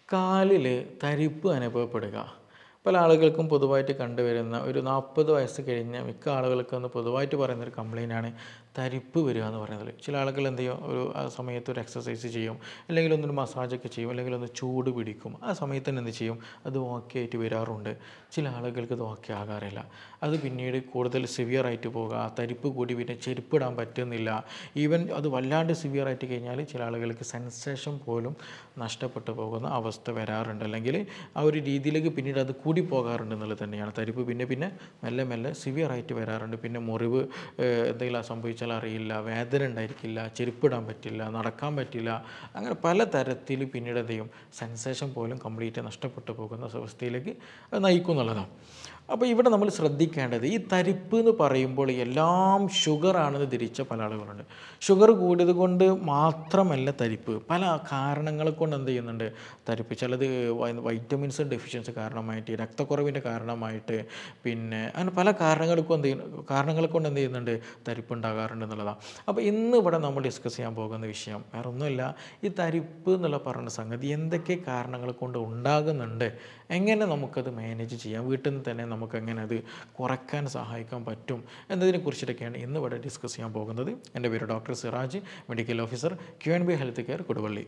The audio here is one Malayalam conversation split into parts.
കാലിൽ തരിപ്പ് അനുഭവപ്പെടുക പല ആളുകൾക്കും പൊതുവായിട്ട് കണ്ടുവരുന്ന ഒരു നാൽപ്പത് വയസ്സ് കഴിഞ്ഞ മിക്ക ആളുകൾക്കും ഒന്ന് പൊതുവായിട്ട് പറയുന്ന ഒരു കംപ്ലൈൻ്റ് ആണ് തരിപ്പ് വരിക എന്ന് പറയുന്നത് ചില ആളുകൾ എന്ത് ചെയ്യും ഒരു ആ സമയത്ത് ഒരു എക്സസൈസ് ചെയ്യും അല്ലെങ്കിൽ ഒന്നൊരു മസാജൊക്കെ ചെയ്യും അല്ലെങ്കിൽ ഒന്ന് ചൂട് പിടിക്കും ആ സമയത്ത് തന്നെ എന്ത് ചെയ്യും അത് ഓക്കെ ആയിട്ട് വരാറുണ്ട് ചില ആളുകൾക്ക് ഇത് ഓക്കെ ആകാറില്ല അത് പിന്നീട് കൂടുതൽ സിവിയർ ആയിട്ട് പോകുക ആ തരിപ്പ് കൂടി പിന്നെ ചെരുപ്പിടാൻ പറ്റുന്നില്ല ഈവൻ അത് വല്ലാണ്ട് സിവിയർ ആയിട്ട് കഴിഞ്ഞാൽ ചില ആളുകൾക്ക് സെൻസേഷൻ പോലും നഷ്ടപ്പെട്ടു പോകുന്ന അവസ്ഥ വരാറുണ്ട് അല്ലെങ്കിൽ ആ ഒരു രീതിയിലേക്ക് പിന്നീട് അത് കൂടി പോകാറുണ്ട് എന്നുള്ളത് തന്നെയാണ് തരിപ്പ് പിന്നെ പിന്നെ മെല്ലെ മെല്ലെ സിവിയർ ആയിട്ട് വരാറുണ്ട് പിന്നെ മുറിവ് ഏഹ്, എന്തെങ്കിലും സംഭവിച്ചാൽ അറിയില്ല വേദന ഉണ്ടായിരിക്കില്ല ചെരുപ്പിടാൻ പറ്റില്ല നടക്കാൻ പറ്റില്ല അങ്ങനെ പല തരത്തിൽ പിന്നീട് എന്ത് ചെയ്യും സെൻസേഷൻ പോലും കംപ്ലീറ്റ് നഷ്ടപ്പെട്ടു പോകുന്ന അവസ്ഥയിലേക്ക് അത് നയിക്കും എന്നുള്ളതാണ് അപ്പോൾ ഇവിടെ നമ്മൾ ശ്രദ്ധിക്കേണ്ടത് ഈ തരിപ്പ് എന്ന് പറയുമ്പോൾ എല്ലാം ഷുഗറാണെന്ന് ധരിച്ച പല ആളുകളുണ്ട് ഷുഗർ കൂടിയത് കൊണ്ട് മാത്രമല്ല തരിപ്പ് പല കാരണങ്ങൾ കൊണ്ട് എന്ത് ചെയ്യുന്നുണ്ട് തരിപ്പ് ചിലത് വൈ- വൈറ്റമിൻസ് ഡെഫിഷ്യൻസി കാരണമായിട്ട് രക്തക്കുറവിൻ്റെ കാരണമായിട്ട് പിന്നെ അങ്ങനെ പല കാരണങ്ങൾക്കും എന്ത് ചെയ്യുന്നു കാരണങ്ങൾ കൊണ്ട് എന്ത് ചെയ്യുന്നുണ്ട് തരിപ്പ് ഉണ്ടാകാറുണ്ട് എന്നുള്ളതാണ് അപ്പോൾ ഇന്ന് ഇവിടെ നമ്മൾ ഡിസ്കസ് ചെയ്യാൻ പോകുന്ന വിഷയം വേറെ ഒന്നുമില്ല ഈ തരിപ്പ് എന്നുള്ള പറയുന്ന സംഗതി എന്തൊക്കെ കാരണങ്ങൾ കൊണ്ട് ഉണ്ടാകുന്നുണ്ട് എങ്ങനെ നമുക്കത് മാനേജ് ചെയ്യാം വീട്ടിൽ നിന്ന് തന്നെ നമുക്ക് എങ്ങനെ അത് കുറയ്ക്കാൻ സഹായിക്കാൻ പറ്റും എന്നതിനെ കുറിച്ചിട്ടൊക്കെയാണ് ഇന്ന് ഇവിടെ ഡിസ്കസ് ചെയ്യാൻ പോകുന്നത് എൻ്റെ പേര് doctor Siraj medical officer Q N B health care Koduvally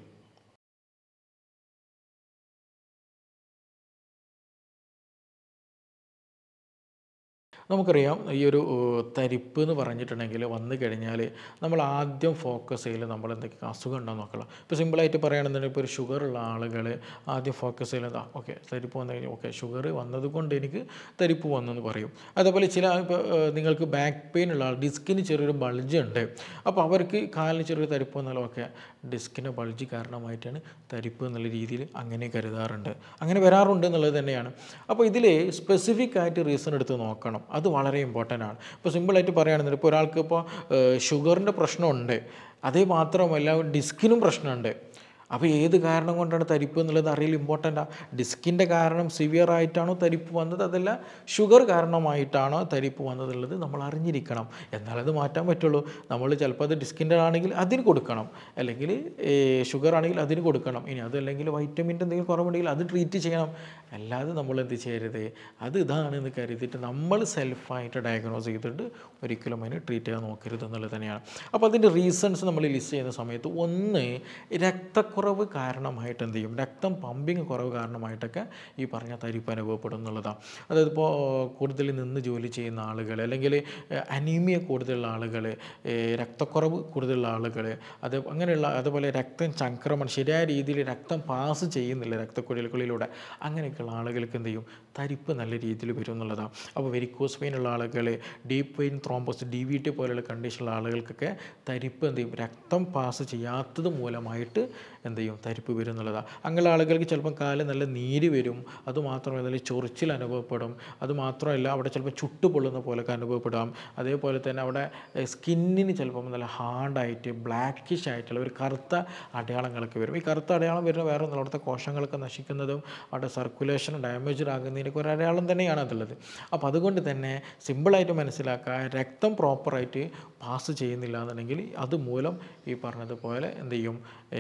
നമുക്കറിയാം ഈ ഒരു ഏഹ്, തരിപ്പ് എന്ന് പറഞ്ഞിട്ടുണ്ടെങ്കിൽ വന്നു കഴിഞ്ഞാൽ നമ്മൾ ആദ്യം ഫോക്കസ് ചെയ്യൽ നമ്മൾ എന്തൊക്കെ അസുഖം ഉണ്ടോ നോക്കണം ഇപ്പോൾ സിമ്പിളായിട്ട് പറയുകയാണെന്നുണ്ടെങ്കിൽ ഇപ്പോൾ ഒരു ഷുഗർ ഉള്ള ആളുകൾ ആദ്യം ഫോക്കസ് ചെയ്യുന്നത് ആ ഓക്കെ തരിപ്പ് വന്നു കഴിഞ്ഞാൽ ഓക്കെ ഷുഗർ വന്നത് കൊണ്ട് എനിക്ക് തരിപ്പ് വന്നെന്ന് പറയും അതേപോലെ ചില ഇപ്പോൾ ഏഹ്, നിങ്ങൾക്ക് ബാക്ക് പെയിൻ ഉള്ള ആൾ ഡിസ്കിന് ചെറിയൊരു ബൾജ് ഉണ്ട് അപ്പോൾ അവർക്ക് കാലിന് ചെറിയൊരു തരിപ്പ് വന്നാലും ഓക്കെ ഡിസ്കിൻ്റെ ബൾജ് കാരണമായിട്ടാണ് തരിപ്പ് എന്നുള്ള രീതിയിൽ അങ്ങനെ കരുതാറുണ്ട് അങ്ങനെ വരാറുണ്ട് എന്നുള്ളത് തന്നെയാണ് അപ്പോൾ ഇതിൽ സ്പെസിഫിക് ആയിട്ട് റീസൺ എടുത്ത് നോക്കണം അത് വളരെ ഇമ്പോർട്ടൻ്റ് ആണ് ഇപ്പോൾ സിമ്പിളായിട്ട് പറയുകയാണെന്നുണ്ടെങ്കിൽ ഇപ്പോൾ ഒരാൾക്ക് ഇപ്പോൾ ഷുഗറിൻ്റെ പ്രശ്നമുണ്ട് അതേ മാത്രമല്ല ഡിസ്കിനും പ്രശ്നമുണ്ട് അപ്പോൾ ഏത് കാരണം കൊണ്ടാണ് തരിപ്പ് എന്നുള്ളത് അറിയൽ ഇമ്പോർട്ടൻ്റ് ഡിസ്കിൻ്റെ കാരണം സിവിയർ ആയിട്ടാണോ തരിപ്പ് വന്നത് അതല്ല ഷുഗർ കാരണമായിട്ടാണോ തരിപ്പ് വന്നതുള്ളത് നമ്മൾ അറിഞ്ഞിരിക്കണം എന്നാലത് മാറ്റാൻ പറ്റുള്ളൂ നമ്മൾ ചിലപ്പോൾ അത് ഡിസ്കിൻ്റെ ആണെങ്കിൽ അതിന് കൊടുക്കണം അല്ലെങ്കിൽ ഷുഗർ ആണെങ്കിൽ അതിന് കൊടുക്കണം ഇനി അതല്ലെങ്കിൽ വൈറ്റമിൻ്റെ എന്തെങ്കിലും കുറവുണ്ടെങ്കിൽ അത് ട്രീറ്റ് ചെയ്യണം അല്ലാതെ നമ്മൾ എന്ത് ചെയ്യരുത് അത് ഇതാണ് എന്ന് കരുതിയിട്ട് നമ്മൾ സെൽഫായിട്ട് ഡയഗ്നോസ് ചെയ്തിട്ട് ഒരിക്കലും അതിന് ട്രീറ്റ് ചെയ്യാൻ നോക്കരുത് എന്നുള്ളത് തന്നെയാണ് അപ്പോൾ അതിൻ്റെ റീസൺസ് നമ്മൾ ലിസ്റ്റ് ചെയ്യുന്ന സമയത്ത് ഒന്ന് രക്തക്കുറവ് കാരണമായിട്ട് എന്ത് ചെയ്യും രക്തം പമ്പിങ് കുറവ് കാരണമായിട്ടൊക്കെ ഈ പറഞ്ഞ തരിപ്പ് അനുഭവപ്പെടും എന്നുള്ളതാണ് അതായത് ഇപ്പോൾ കൂടുതൽ നിന്ന് ജോലി ചെയ്യുന്ന ആളുകൾ അല്ലെങ്കിൽ അനീമിയ കൂടുതലുള്ള ആളുകൾ രക്തക്കുറവ് കൂടുതലുള്ള ആളുകൾ അത് അങ്ങനെയുള്ള അതുപോലെ രക്തം ചംക്രമണം ശരിയായ രീതിയിൽ രക്തം പാസ് ചെയ്യുന്നില്ല രക്തക്കുഴലുകളിലൂടെ അങ്ങനെയൊക്കെയുള്ള ആളുകൾക്ക് എന്ത് ചെയ്യും തരിപ്പ് നല്ല രീതിയിൽ വരും എന്നുള്ളതാണ് അപ്പോൾ വെരിക്കോസ് പെയിൻ ഉള്ള ആളുകൾ deep vein thrombosis D V T പോലെയുള്ള കണ്ടീഷനുള്ള ആളുകൾക്കൊക്കെ തരിപ്പ് എന്ത് ചെയ്യും രക്തം പാസ് ചെയ്യാത്തത് മൂലമായിട്ട് എന്ത് ചെയ്യും തരിപ്പ് വരും എന്നുള്ളതാണ് അങ്ങനെയുള്ള ആളുകൾക്ക് ചിലപ്പോൾ കാല് നല്ല നീര് വരും അതുമാത്രമല്ല നല്ല ചൊറിച്ചിൽ അനുഭവപ്പെടും അതുമാത്രമല്ല അവിടെ ചിലപ്പോൾ ചുട്ടു പൊള്ളുന്ന പോലൊക്കെ അനുഭവപ്പെടാം അതേപോലെ തന്നെ അവിടെ സ്കിന്നിന് ചിലപ്പം നല്ല ഹാർഡായിട്ട് ബ്ലാക്കിഷ് ആയിട്ടുള്ള ഒരു കറുത്ത അടയാളങ്ങളൊക്കെ വരും ഈ കറുത്ത അടയാളം വരുന്ന വേറെ ഒന്നും അവിടുത്തെ കോശങ്ങളൊക്കെ നശിക്കുന്നതും അവിടെ സർക്കുലേഷൻ ഡാമേജ് ആകുന്നതിനൊക്കെ ഒരു അടയാളം തന്നെയാണ് അതുള്ളത് അപ്പോൾ അതുകൊണ്ട് തന്നെ സിമ്പിളായിട്ട് മനസ്സിലാക്കുക രക്തം പ്രോപ്പറായിട്ട് പാസ് ചെയ്യുന്നില്ല എന്നുണ്ടെങ്കിൽ അതുമൂലം ഈ പറഞ്ഞതുപോലെ എന്ത് ചെയ്യും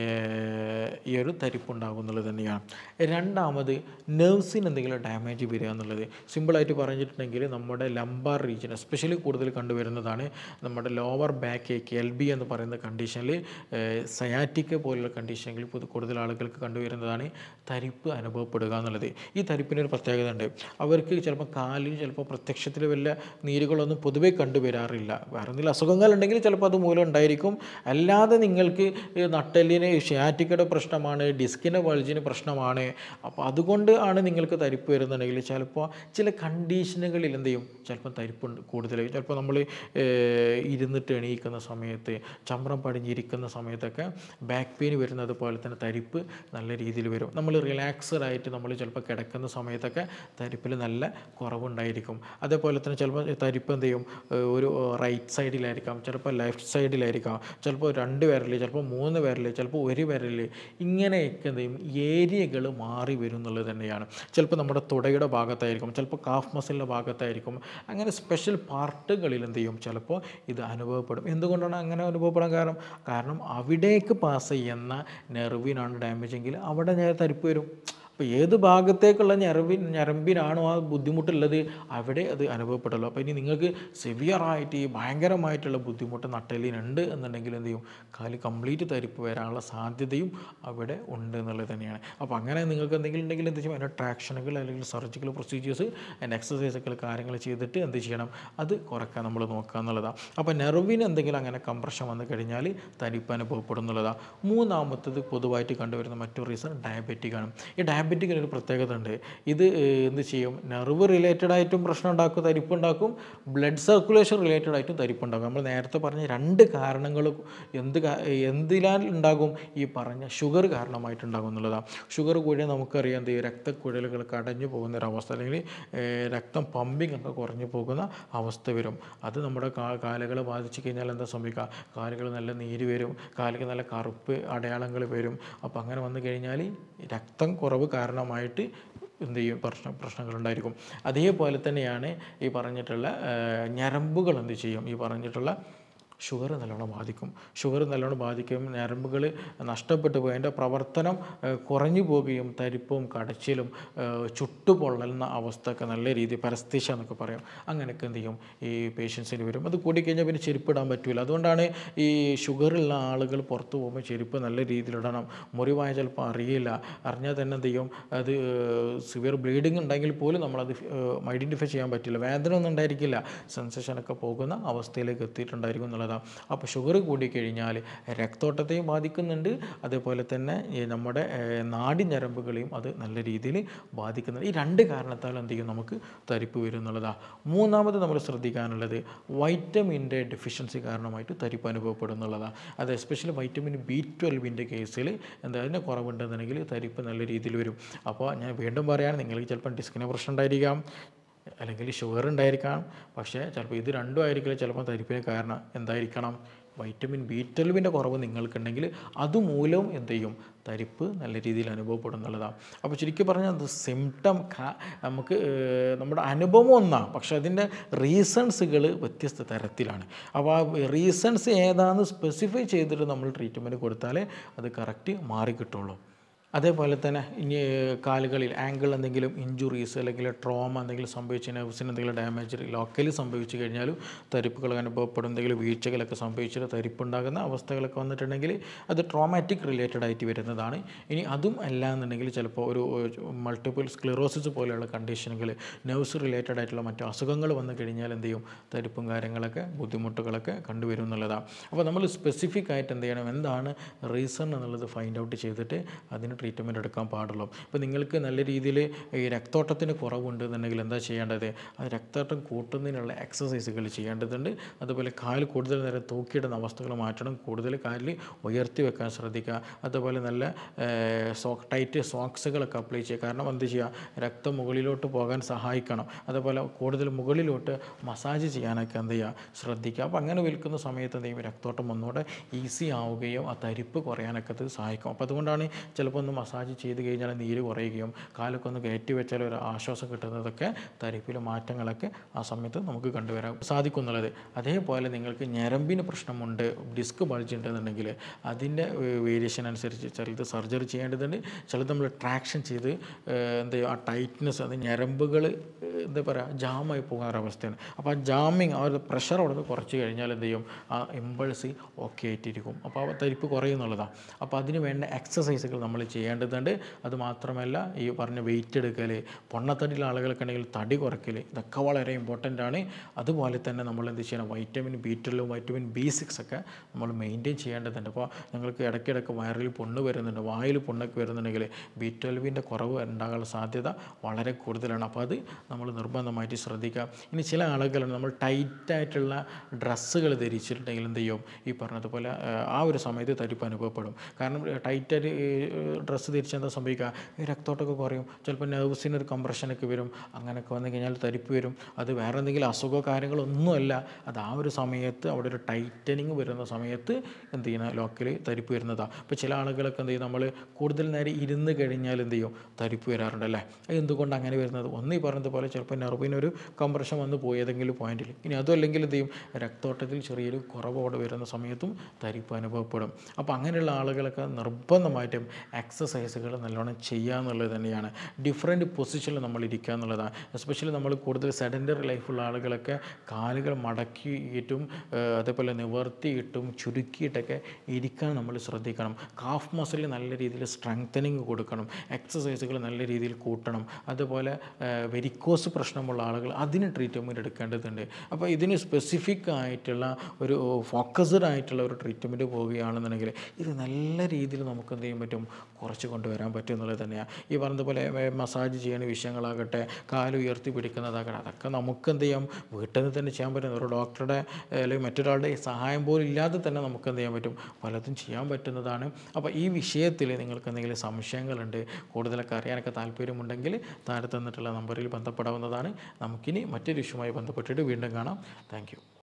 ഏർ, ഈ ഒരു തരിപ്പുണ്ടാകും എന്നുള്ളത് തന്നെയാണ് രണ്ടാമത് നെർവ്സിന് എന്തെങ്കിലും ഡാമേജ് വരിക എന്നുള്ളത് സിമ്പിളായിട്ട് പറഞ്ഞിട്ടുണ്ടെങ്കിൽ നമ്മുടെ ലംബാർ റീജിയൻ എസ്പെഷ്യലി കൂടുതൽ കണ്ടുവരുന്നതാണ് നമ്മുടെ lower back ache L B എന്ന് പറയുന്ന കണ്ടീഷനിൽ സയാറ്റിക്ക പോലുള്ള കണ്ടീഷനിൽ പൊതു കൂടുതൽ ആളുകൾക്ക് കണ്ടുവരുന്നതാണ് തരിപ്പ് അനുഭവപ്പെടുക എന്നുള്ളത് ഈ തരിപ്പിന് ഒരു പ്രത്യേകത ഉണ്ട് അവർക്ക് ചിലപ്പോൾ കാലിന് ചിലപ്പോൾ പ്രത്യക്ഷത്തിൽ വല്ല നീരുകളൊന്നും പൊതുവേ കണ്ടുവരാറില്ല വേറെ എന്തെങ്കിലും അസുഖങ്ങളുണ്ടെങ്കിൽ ചിലപ്പോൾ അത് മൂലം ഉണ്ടായിരിക്കും അല്ലാതെ നിങ്ങൾക്ക് ഈ നട്ടെല്ലിന് ഷിയാറ്റിക്കയുടെ പ്രശ്നമാണ് ഡിസ്കിൻ്റെ വൾജിന് പ്രശ്നമാണ് അപ്പോൾ അതുകൊണ്ട് ആണ് നിങ്ങൾക്ക് തരിപ്പ് വരുന്നുണ്ടെങ്കിൽ ചിലപ്പോൾ ചില കണ്ടീഷനുകളിൽ എന്ത് ചെയ്യും ചിലപ്പോൾ തരിപ്പുണ്ട് കൂടുതൽ ചിലപ്പോൾ നമ്മൾ ഇരുന്നിട്ട് എണീക്കുന്ന സമയത്ത് ചമ്രം പടിഞ്ഞിരിക്കുന്ന സമയത്തൊക്കെ ബാക്ക് പെയിൻ വരുന്നത് പോലെ തന്നെ തരിപ്പ് നല്ല രീതിയിൽ വരും നമ്മൾ റിലാക്സ്ഡ് ആയിട്ട് നമ്മൾ ചിലപ്പോൾ കിടക്കുന്ന സമയത്തൊക്കെ തരിപ്പിൽ നല്ല കുറവുണ്ടായിരിക്കും അതേപോലെ തന്നെ ചിലപ്പോൾ തരിപ്പ് എന്ത് ചെയ്യും ഏഹ് ഒരു റൈറ്റ് സൈഡിലായിരിക്കാം ചിലപ്പോൾ ലെഫ്റ്റ് സൈഡിലായിരിക്കാം ചിലപ്പോൾ രണ്ട് വിരൽ ചിലപ്പോൾ മൂന്ന് വിരൽ ചിലപ്പോൾ ഒരു വിരൽ വിരൽ ഇങ്ങനെയൊക്കെ എന്ത് ചെയ്യും ഏരിയകൾ മാറി വരും എന്നുള്ളത് തന്നെയാണ് ചിലപ്പോൾ നമ്മുടെ തുടയുടെ ഭാഗത്തായിരിക്കും ചിലപ്പോൾ കാഫ് മസിലിൻ്റെ ഭാഗത്തായിരിക്കും അങ്ങനെ സ്പെഷ്യൽ പാർട്ടുകളിൽ എന്ത് ചെയ്യും ചിലപ്പോൾ ഇത് അനുഭവപ്പെടും എന്തുകൊണ്ടാണ് അങ്ങനെ അനുഭവപ്പെടാൻ കാരണം കാരണം അവിടേക്ക് പാസ് ചെയ്യുന്ന നെർവിനാണ് ഡാമേജ് എങ്കിൽ അവിടെ നേരെ തരിപ്പ് വരും അപ്പോൾ ഏത് ഭാഗത്തേക്കുള്ള ഞരമ്പിൻ ഞരമ്പിനാണോ ആ ബുദ്ധിമുട്ടുള്ളത് അവിടെ അത് അനുഭവപ്പെട്ടല്ലോ അപ്പോൾ ഇനി നിങ്ങൾക്ക് സിവിയറായിട്ട് ഈ ഭയങ്കരമായിട്ടുള്ള ബുദ്ധിമുട്ട് നട്ടലിനുണ്ട് എന്നുണ്ടെങ്കിൽ എന്ത് ചെയ്യും കാല് കംപ്ലീറ്റ് തരിപ്പ് വരാനുള്ള സാധ്യതയും അവിടെ ഉണ്ട് എന്നുള്ളത് തന്നെയാണ് അപ്പോൾ അങ്ങനെ നിങ്ങൾക്ക് എന്തെങ്കിലും ഉണ്ടെങ്കിൽ എന്ത് ചെയ്യും അതിൻ്റെ ട്രാക്ഷനുകൾ അല്ലെങ്കിൽ സർജിക്കൽ പ്രൊസീജിയേഴ്സ് അതിൻ്റെ എക്സസൈസുകൾ കാര്യങ്ങൾ ചെയ്തിട്ട് എന്ത് ചെയ്യണം അത് കുറയ്ക്കാൻ നമ്മൾ നോക്കുക എന്നുള്ളതാണ് അപ്പോൾ നെർവിന് എന്തെങ്കിലും അങ്ങനെ കംപ്രഷൻ വന്നു കഴിഞ്ഞാൽ തരിപ്പ് അനുഭവപ്പെടും എന്നുള്ളതാണ് മൂന്നാമത്തത് പൊതുവായിട്ട് കണ്ടുവരുന്ന മറ്റൊരു റീസൺ ഡയബറ്റിക് ആണ് ഈ ഡയബറ്റിക്കിന് ഒരു പ്രത്യേകത ഉണ്ട് ഇത് ഏഹ്, എന്ത് ചെയ്യും നെർവ് റിലേറ്റഡ് ആയിട്ടും പ്രശ്നം ഉണ്ടാക്കും തരിപ്പ് ഉണ്ടാക്കും ബ്ലഡ് സർക്കുലേഷൻ റിലേറ്റഡ് ആയിട്ടും തരിപ്പ് ഉണ്ടാക്കും നമ്മൾ നേരത്തെ പറഞ്ഞ രണ്ട് കാരണങ്ങൾ എന്ത് കാ- എന്തിനാൽ ഉണ്ടാകും ഈ പറഞ്ഞ ഷുഗർ കാരണമായിട്ടുണ്ടാകും എന്നുള്ളതാണ് ഷുഗർ കൂടിയാൽ നമുക്കറിയാം എന്ത് ചെയ്യും രക്തക്കുഴലുകൾ കടഞ്ഞു പോകുന്ന ഒരു അവസ്ഥ അല്ലെങ്കിൽ ഏഹ്, രക്തം പമ്പിങ് ഒക്കെ കുറഞ്ഞു പോകുന്ന അവസ്ഥ വരും അത് നമ്മുടെ കാ കാലുകളെ ബാധിച്ചു കഴിഞ്ഞാൽ എന്താ സംഭവിക്കുക കാലുകൾ നല്ല നീര് വരും കാലുകൾ നല്ല കറുപ്പ് അടയാളങ്ങൾ വരും അപ്പോൾ അങ്ങനെ വന്നു കഴിഞ്ഞാൽ രക്തം കുറവ് കാരണമായിട്ട് എന്ത് ചെയ്യും പ്രശ്നം പ്രശ്നങ്ങളുണ്ടായിരിക്കും അതേപോലെ തന്നെയാണ് ഈ പറഞ്ഞിട്ടുള്ള ഏഹ്, ഞരമ്പുകൾ എന്ത് ചെയ്യും ഈ പറഞ്ഞിട്ടുള്ള ഷുഗർ നല്ലോണം ബാധിക്കും ഷുഗർ നല്ലോണം ബാധിക്കും ഞരമ്പുകൾ നഷ്ടപ്പെട്ടു പോയി അതിൻ്റെ പ്രവർത്തനം ഏഹ്, കുറഞ്ഞു പോവുകയും തരിപ്പും കടച്ചിലും ഏഹ്, ചുട്ടുപൊള്ളുന്ന അവസ്ഥ ഒക്കെ നല്ല രീതിയിൽ പരസ്തീശ എന്നൊക്കെ പറയും അങ്ങനെയൊക്കെ എന്ത് ചെയ്യും ഈ പേഷ്യൻസിന് വരും അത് കൂടിക്കഴിഞ്ഞാൽ പിന്നെ ചെരുപ്പിടാൻ പറ്റില്ല അതുകൊണ്ടാണ് ഈ ഷുഗറുള്ള ആളുകൾ പുറത്ത് പോകുമ്പോൾ ചെരുപ്പ് നല്ല രീതിയിലിടണം മുറിവായ ചിലപ്പോൾ അറിയില്ല അറിഞ്ഞാൽ തന്നെ എന്ത് ചെയ്യും അത് സിവിയർ ബ്ലീഡിങ് ഉണ്ടെങ്കിൽ പോലും നമ്മളത് ഐഡൻറ്റിഫൈ ചെയ്യാൻ പറ്റില്ല വേദന ഒന്നും ഉണ്ടായിരിക്കില്ല സെൻസേഷനൊക്കെ പോകുന്ന അവസ്ഥയിലേക്ക് എത്തിയിട്ടുണ്ടായിരിക്കും എന്നുള്ളതാണ് അപ്പോൾ ഷുഗർ കൂടിക്കഴിഞ്ഞാൽ രക്തോട്ടത്തെയും ബാധിക്കുന്നുണ്ട് അതേപോലെ തന്നെ ഈ നമ്മുടെ ഏഹ്, നാഡി ഞരമ്പുകളെയും അത് നല്ല രീതിയിൽ ബാധിക്കുന്നുണ്ട് ഈ രണ്ട് കാരണത്താൽ എന്ത് ചെയ്യും നമുക്ക് തരിപ്പ് വരും എന്നുള്ളതാണ് മൂന്നാമത് നമ്മൾ ശ്രദ്ധിക്കാനുള്ളത് വൈറ്റമിൻ്റെ ഡെഫിഷ്യൻസി കാരണമായിട്ട് തരിപ്പ് അനുഭവപ്പെടും എന്നുള്ളതാണ് അത് എസ്പെഷ്യലി വൈറ്റമിൻ ബി ട്വൽവിൻ്റെ കേസിൽ എന്താ അതിന് കുറവുണ്ടെന്നുണ്ടെങ്കിൽ തരിപ്പ് നല്ല രീതിയിൽ വരും അപ്പോൾ ഞാൻ വീണ്ടും പറയാൻ നിങ്ങൾക്ക് ചിലപ്പം ഡിസ്കിന് പ്രശ്നം ഉണ്ടായിരിക്കാം അല്ലെങ്കിൽ ഷുഗർ ഉണ്ടായിരിക്കാം പക്ഷേ ചിലപ്പോൾ ഇത് രണ്ടും ആയിരിക്കില്ല ചിലപ്പോൾ തരിപ്പിന് കാരണം എന്തായിരിക്കണം വൈറ്റമിൻ ബി ട്വൽവിൻ്റെ കുറവ് നിങ്ങൾക്കുണ്ടെങ്കിൽ അതുമൂലം എന്ത് ചെയ്യും തരിപ്പ് നല്ല രീതിയിൽ അനുഭവപ്പെടും എന്നുള്ളതാണ് അപ്പോൾ ചുരുക്കി പറഞ്ഞാൽ അത് സിംറ്റം നമുക്ക് ഏഹ്, നമ്മുടെ അനുഭവം ഒന്നാണ് പക്ഷേ അതിൻ്റെ റീസൺസുകൾ വ്യത്യസ്ത തരത്തിലാണ് അപ്പോൾ ആ റീസൺസ് ഏതാണെന്ന് സ്പെസിഫൈ ചെയ്തിട്ട് നമ്മൾ ട്രീറ്റ്മെൻറ്റ് കൊടുത്താലേ അത് കറക്റ്റ് മാറി കിട്ടുള്ളൂ അതേപോലെ തന്നെ ഇനി കാലുകളിൽ ആങ്കിൾ എന്തെങ്കിലും ഇഞ്ചുറീസ് അല്ലെങ്കിൽ ട്രോമ എന്തെങ്കിലും സംഭവിച്ച് നെർവ്സിന് എന്തെങ്കിലും ഡാമേജ് ലോക്കലി സംഭവിച്ചു കഴിഞ്ഞാലും തരിപ്പുകൾ അനുഭവപ്പെടും എന്തെങ്കിലും വീഴ്ചകളൊക്കെ സംഭവിച്ചിട്ട് തരിപ്പുണ്ടാകുന്ന അവസ്ഥകളൊക്കെ വന്നിട്ടുണ്ടെങ്കിൽ അത് ട്രോമാറ്റിക് റിലേറ്റഡ് ആയിട്ട് വരുന്നതാണ് ഇനി അതും അല്ല എന്നുണ്ടെങ്കിൽ ചിലപ്പോൾ ഒരു മൾട്ടിപ്പിൾ സ്ക്ലിറോസിസ് പോലെയുള്ള കണ്ടീഷനുകൾ നെർവ്സ് റിലേറ്റഡ് ആയിട്ടുള്ള മറ്റു അസുഖങ്ങൾ വന്നു കഴിഞ്ഞാൽ എന്ത് ചെയ്യും തരിപ്പും കാര്യങ്ങളൊക്കെ ബുദ്ധിമുട്ടുകളൊക്കെ കണ്ടുവരും എന്നുള്ളതാണ് അപ്പോൾ നമ്മൾ സ്പെസിഫിക് ആയിട്ട് എന്ത് ചെയ്യണം എന്താണ് റീസൺ എന്നുള്ളത് ഫൈൻഡ് ഔട്ട് ചെയ്തിട്ട് അതിന് ട്രീറ്റ്മെൻറ്റ് എടുക്കാൻ പാടുള്ളൂ ഇപ്പോൾ നിങ്ങൾക്ക് നല്ല രീതിയിൽ ഈ രക്തോട്ടത്തിന് കുറവുണ്ട് എന്നുണ്ടെങ്കിൽ എന്താ ചെയ്യേണ്ടത് അത് രക്തോട്ടം കൂട്ടുന്നതിനുള്ള എക്സസൈസുകൾ ചെയ്യേണ്ടതുണ്ട് അതുപോലെ കാല് കൂടുതൽ നേരം തൂക്കിയിടുന്ന അവസ്ഥകൾ മാറ്റണം കൂടുതൽ കാലിൽ ഉയർത്തി വെക്കാൻ ശ്രദ്ധിക്കുക അതുപോലെ നല്ല സോക്ക് ടൈറ്റ് സോക്സുകളൊക്കെ അപ്ലൈ ചെയ്യുക കാരണം എന്ത് ചെയ്യുക രക്തം മുകളിലോട്ട് പോകാൻ സഹായിക്കണം അതുപോലെ കൂടുതൽ മുകളിലോട്ട് മസാജ് ചെയ്യാനൊക്കെ എന്ത് ചെയ്യുക ശ്രദ്ധിക്കുക അപ്പോൾ അങ്ങനെ വിൽക്കുന്ന സമയത്ത് എന്ത് ചെയ്യും രക്തോട്ടം ഒന്നുകൂടെ ഈസി ആവുകയും ആ തരിപ്പ് കുറയാനൊക്കെ അത് സഹായിക്കും അപ്പോൾ അതുകൊണ്ടാണ് ചിലപ്പോൾ ഒന്ന് മസാജ് ചെയ്ത് കഴിഞ്ഞാൽ നീര് കുറയുകയും കാലൊക്കെ ഒന്ന് കയറ്റി വെച്ചാൽ ഒരു ആശ്വാസം കിട്ടുന്നതൊക്കെ തരിപ്പിലെ മാറ്റങ്ങളൊക്കെ ആ സമയത്ത് നമുക്ക് കണ്ടുവരാൻ സാധിക്കും എന്നുള്ളത് അതേപോലെ നിങ്ങൾക്ക് ഞരമ്പിന് പ്രശ്നമുണ്ട് ഡിസ്ക് ബൾജ് ഉണ്ടെന്നുണ്ടെങ്കിൽ അതിൻ്റെ വേരിയേഷൻ അനുസരിച്ച് ചിലത് സർജറി ചെയ്യേണ്ടതുണ്ട് ചിലത് നമ്മൾ ട്രാക്ഷൻ ചെയ്ത് ഏഹ്, എന്താ ചെയ്യുക ആ ടൈറ്റ്നെസ് അത് ഞരമ്പുകൾ എന്താ പറയുക ജാമായി പോകുന്ന ഒരവസ്ഥയാണ് അപ്പോൾ ആ ജാമിങ് ആ ഒരു പ്രഷർ അവിടെ നിന്ന് കുറച്ച് കഴിഞ്ഞാൽ എന്ത് ചെയ്യും ആ ഇമ്പൾസ് ഓക്കെ ആയിട്ടിരിക്കും അപ്പോൾ ആ തരിപ്പ് കുറയുന്നുള്ളതാണ് അപ്പോൾ അതിന് വേണ്ട എക്സസൈസുകൾ നമ്മൾ ചെയ്യേണ്ടതുണ്ട് അത് മാത്രമല്ല ഈ പറഞ്ഞ വെയിറ്റ് എടുക്കൽ പൊണ്ണത്തടിയുള്ള ആളുകൾക്കുണ്ടെങ്കിൽ തടി കുറയ്ക്കൽ ഇതൊക്കെ വളരെ ഇമ്പോർട്ടൻ്റ് ആണ് അതുപോലെ തന്നെ നമ്മൾ എന്ത് ചെയ്യണം വൈറ്റമിൻ ബി ട്വൽവും വൈറ്റമിൻ ബി സിക്സ് ഒക്കെ നമ്മൾ മെയിൻറ്റെയിൻ ചെയ്യേണ്ടതുണ്ട് അപ്പോൾ നിങ്ങൾക്ക് ഇടയ്ക്കിടയ്ക്ക് വയറിൽ പുണ്ണ് വരുന്നുണ്ട് വായിൽ പുണ്ണൊക്കെ വരുന്നുണ്ടെങ്കിൽ ബി ട്വൽവിൻ്റെ കുറവ് ഉണ്ടാകാനുള്ള സാധ്യത വളരെ കൂടുതലാണ് അപ്പോൾ അത് നമ്മൾ നിർബന്ധമായിട്ട് ശ്രദ്ധിക്കുക ഇനി ചില ആളുകളുണ്ട് നമ്മൾ ടൈറ്റായിട്ടുള്ള ഡ്രസ്സുകൾ ധരിച്ചിട്ടുണ്ടെങ്കിൽ എന്ത് ചെയ്യും ഈ പറഞ്ഞതുപോലെ ആ, ആ ഒരു സമയത്ത് തരിപ്പ് അനുഭവപ്പെടും കാരണം ടൈറ്റായിട്ട് ഡ്രസ്സ് ധരിച്ചാൽ എന്താ സംഭവിക്കുക ഈ രക്തോട്ടമൊക്കെ കുറയും ചിലപ്പോൾ നെർവ്സിന് ഒരു കംപ്രഷനൊക്കെ വരും അങ്ങനെയൊക്കെ വന്നു കഴിഞ്ഞാൽ തരിപ്പ് വരും അത് വേറെ എന്തെങ്കിലും അസുഖമോ കാര്യങ്ങളൊന്നുമല്ല അത് ആ ഒരു സമയത്ത് അവിടെ ഒരു ടൈറ്റനിങ് വരുന്ന സമയത്ത് എന്ത് ചെയ്യുന്ന ലോക്കലി തരിപ്പ് വരുന്നതാണ് ഇപ്പോൾ ചില ആളുകളൊക്കെ എന്ത് ചെയ്യും നമ്മൾ കൂടുതൽ നേരം ഇരുന്ന് കഴിഞ്ഞാൽ എന്ത് ചെയ്യും തരിപ്പ് വരാറുണ്ട് അല്ലേ അത് എന്തുകൊണ്ട് അങ്ങനെ വരുന്നത് ഒന്ന് ഈ പറഞ്ഞതുപോലെ ചിലപ്പോൾ നെർവിനൊരു കംപ്രഷൻ വന്ന് പോയി ഏതെങ്കിലും പോയിന്റിൽ ഇനി അതും അല്ലെങ്കിൽ എന്ത് ചെയ്യും രക്തോട്ടത്തിൽ ചെറിയൊരു കുറവോടെ വരുന്ന സമയത്തും തരിപ്പ് അനുഭവപ്പെടും അപ്പോൾ അങ്ങനെയുള്ള ആളുകളൊക്കെ നിർബന്ധമായിട്ടും എക്സസൈസുകൾ നല്ലോണം ചെയ്യുക എന്നുള്ളത് തന്നെയാണ് ഡിഫറെൻറ്റ് പൊസിഷനിൽ നമ്മൾ ഇരിക്കുക എന്നുള്ളതാണ് എസ്പെഷ്യലി നമ്മൾ കൂടുതൽ സെഡൻറ്ററി ലൈഫുള്ള ആളുകളൊക്കെ കാലുകൾ മടക്കിയിട്ടും ഏഹ്, അതേപോലെ നിവർത്തിയിട്ടും ചുരുക്കിയിട്ടൊക്കെ ഇരിക്കാൻ നമ്മൾ ശ്രദ്ധിക്കണം കാഫ് മസിൽ നല്ല രീതിയിൽ സ്ട്രെങ്തനിങ് കൊടുക്കണം എക്സസൈസുകൾ നല്ല രീതിയിൽ കൂട്ടണം അതുപോലെ വെരിക്കോസ് പ്രശ്നമുള്ള ആളുകൾ അതിന് ട്രീറ്റ്മെൻറ്റ് എടുക്കേണ്ടതുണ്ട് അപ്പോൾ ഇതിന് സ്പെസിഫിക് ആയിട്ടുള്ള ഒരു ഫോക്കസ്ഡ് ആയിട്ടുള്ള ഒരു ട്രീറ്റ്മെൻറ്റ് പോവുകയാണെന്നുണ്ടെങ്കിൽ ഇത് നല്ല രീതിയിൽ നമുക്ക് എന്ത് ചെയ്യാൻ പറ്റും കുറച്ച് കൊണ്ടുവരാൻ പറ്റും എന്നുള്ളത് തന്നെയാണ് ഈ പറഞ്ഞതുപോലെ മസാജ് ചെയ്യുന്ന വിഷയങ്ങളാകട്ടെ കാല് ഉയർത്തി പിടിക്കുന്നതാകട്ടെ അതൊക്കെ നമുക്ക് എന്ത് ചെയ്യാം വീട്ടിൽ നിന്ന് തന്നെ ചെയ്യാൻ പറ്റും ഒരു ഡോക്ടറുടെ അല്ലെങ്കിൽ മറ്റൊരാളുടെ സഹായം പോലും ഇല്ലാതെ തന്നെ നമുക്ക് എന്ത് ചെയ്യാൻ പറ്റും പലതും ചെയ്യാൻ പറ്റുന്നതാണ് അപ്പോൾ ഈ വിഷയത്തിൽ നിങ്ങൾക്ക് എന്തെങ്കിലും സംശയങ്ങളുണ്ട് കൂടുതലൊക്കെ അറിയാനൊക്കെ താല്പര്യമുണ്ടെങ്കിൽ താഴെ തന്നിട്ടുള്ള നമ്പറിൽ ബന്ധപ്പെടാവുന്നതാണ് നമുക്കിനി മറ്റൊരു ഇഷ്യൂമായി ബന്ധപ്പെട്ടിട്ട് വീണ്ടും കാണാം താങ്ക്